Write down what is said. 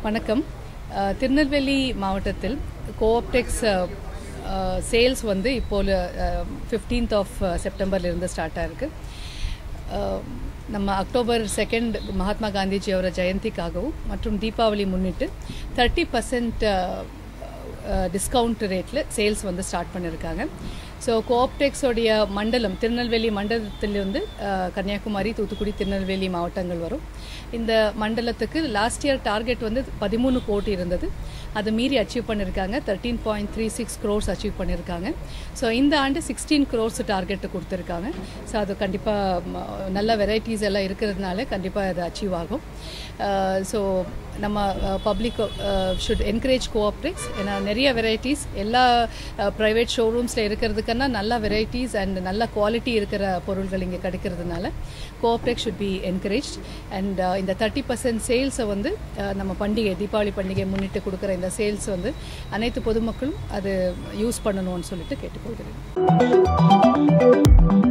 வணக்கம் அஹ், திருநெல்வேலி மாவட்டத்தில் கோஆப்டெக்ஸ் சேல்ஸ் வந்து இப்போது ஃபிஃப்டீன்த் ஆஃப் செப்டம்பர்லேருந்து ஸ்டார்ட் ஆயிருக்கு அஹ், நம்ம அக்டோபர் செகண்ட் மகாத்மா காந்திஜியோட ஜெயந்திக்காகவும் மற்றும் தீபாவளி முன்னிட்டு தேர்ட்டி பர்சன்ட் டிஸ்கவுண்ட் ரேட்டில் சேல்ஸ் வந்து ஸ்டார்ட் பண்ணியிருக்காங்க ஸோ கோஆப்டெக்ஸோடைய மண்டலம் திருநெல்வேலி மண்டலத்திலிருந்து அஹ், கன்னியாகுமரி தூத்துக்குடி திருநெல்வேலி மாவட்டங்கள் வரும் இந்த மண்டலத்துக்கு லாஸ்ட் இயர் டார்கெட் வந்து பதிமூணு கோடி இருந்தது அதை மீறி அச்சீவ் பண்ணியிருக்காங்க thirteen point three six crores achieve பண்ணியிருக்காங்க ஸோ இந்த ஆண்டு சிக்ஸ்டீன் க்ரோர்ஸ் டார்கெட்டு கொடுத்துருக்காங்க ஸோ அது கண்டிப்பாக நல்ல வெரைட்டிஸ் எல்லாம் இருக்கிறதுனால கண்டிப்பாக அது அச்சீவ் ஆகும் ஸோ நம்ம பப்ளிக் ஷுட் என்கரேஜ் கோஆப்டெக்ஸ் ஏன்னா நிறைய வெரைட்டிஸ் எல்லா ப்ரைவேட் ஷோரூம்ஸில் இருக்கிறதுக்குன்னா நல்ல வெரைட்டிஸ் அண்ட் நல்ல குவாலிட்டி இருக்கிற பொருள்கள் இங்கே கிடைக்கிறதுனால Cooptex should be encourage and இந்த தேர்ட்டி பர்சன்ட் சேல்ஸை வந்து அஹ், நம்ம பண்டிகை தீபாவளி பண்டிகை முன்னிட்டு கொடுக்குற இந்த சேல்ஸ் வந்து அனைத்து பொதுமக்களும் அது யூஸ் பண்ணணும்னு சொல்லிட்டு கேட்டுக்கொள்கிறேன்